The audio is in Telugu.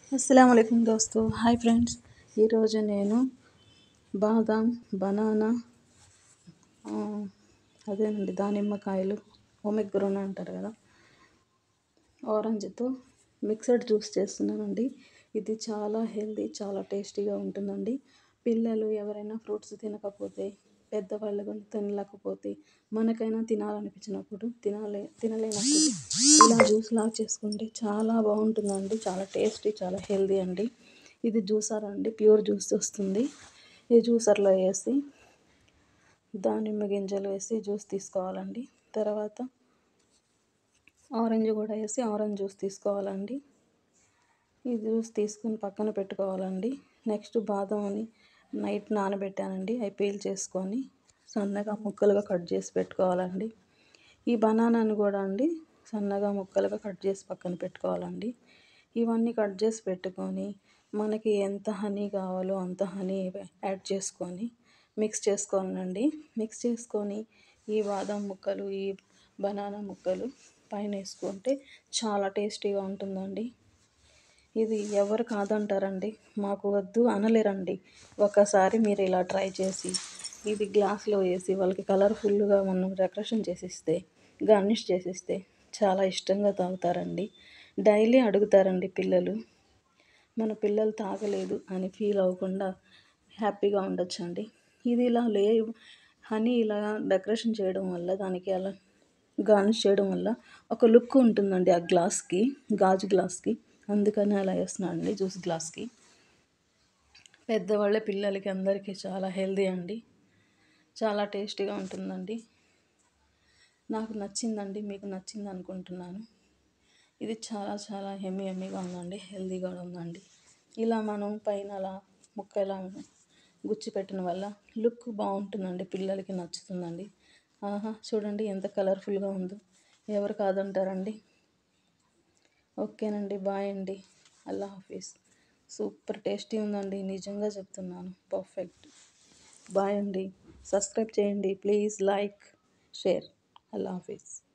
అస్సలం అయికం దోస్తు హాయ్ ఫ్రెండ్స్ ఈరోజు నేను బాదాం బనానా అదేనండి దానిమ్మకాయలు ఒమెగ్రోన్ అంటారు కదా ఆరెంజ్తో మిక్సడ్ జ్యూస్ చేస్తున్నానండి ఇది చాలా హెల్దీ చాలా టేస్టీగా ఉంటుందండి పిల్లలు ఎవరైనా ఫ్రూట్స్ తినకపోతే పెద్దవాళ్ళు కూడా తినలేకపోతే మనకైనా తినాలనిపించినప్పుడు తినాలే తినలేనప్పుడు ఇలా జ్యూస్ లాగా చేసుకుంటే చాలా బాగుంటుందండి చాలా టేస్టీ చాలా హెల్దీ అండి ఇది జ్యూసర్ అండి ప్యూర్ జ్యూస్ వస్తుంది ఈ జ్యూసర్లో వేసి దానిమ్మ గింజలు వేసి జ్యూస్ తీసుకోవాలండి తర్వాత ఆరెంజ్ కూడా వేసి ఆరెంజ్ జ్యూస్ తీసుకోవాలండి ఈ జ్యూస్ తీసుకుని పక్కన పెట్టుకోవాలండి నెక్స్ట్ బాదం అని నైట్ నానబెట్టానండి అవి పీల్ చేసుకొని సన్నగా ముక్కలుగా కట్ చేసి పెట్టుకోవాలండి ఈ బనానాను కూడా అండి సన్నగా ముక్కలుగా కట్ చేసి పక్కన పెట్టుకోవాలండి ఇవన్నీ కట్ చేసి పెట్టుకొని మనకి ఎంత హనీ కావాలో అంత హనీ యాడ్ చేసుకొని మిక్స్ చేసుకోవాలండి మిక్స్ చేసుకొని ఈ బాదం ముక్కలు ఈ బనానా ముక్కలు పైన వేసుకుంటే చాలా టేస్టీగా ఉంటుందండి ఇది ఎవరు కాదంటారండి మాకు వద్దు అనలేరండి ఒకసారి మీరు ఇలా ట్రై చేసి ఇది గ్లాస్లో వేసి వాళ్ళకి కలర్ఫుల్గా మనం డెకరేషన్ చేసిస్తే గార్నిష్ చేసిస్తే చాలా ఇష్టంగా తాగుతారండి డైలీ అడుగుతారండి పిల్లలు మన పిల్లలు తాగలేదు అని ఫీల్ అవ్వకుండా హ్యాపీగా ఉండొచ్చండి ఇది ఇలా లే హనీ ఇలా డెకరేషన్ చేయడం వల్ల దానికి అలా గార్నిష్ చేయడం వల్ల ఒక లుక్ ఉంటుందండి ఆ గ్లాస్కి గాజు గ్లాస్కి అందుకని అలా వేస్తున్నాను అండి జ్యూస్ గ్లాస్కి పెద్దవాళ్ళ పిల్లలకి అందరికీ చాలా హెల్దీ అండి చాలా టేస్టీగా ఉంటుందండి నాకు నచ్చిందండి మీకు నచ్చింది అనుకుంటున్నాను ఇది చాలా చాలా హెమ్మీ హెమ్మీగా ఉందండి హెల్దీగా ఉందండి ఇలా మనం పైన అలా ముక్క ఇలా గుచ్చి పెట్టిన వల్ల లుక్ బాగుంటుందండి పిల్లలకి నచ్చుతుందండి ఆహా చూడండి ఎంత కలర్ఫుల్గా ఉందో ఎవరు కాదంటారండి ఓకేనండి బాయ్ అండి అల్లా హాఫీస్ సూపర్ టేస్టీ ఉందండి నిజంగా చెప్తున్నాను పర్ఫెక్ట్ బాయ్ అండి సబ్స్క్రైబ్ చేయండి ప్లీజ్ లైక్ షేర్ అల్లా హాఫీస్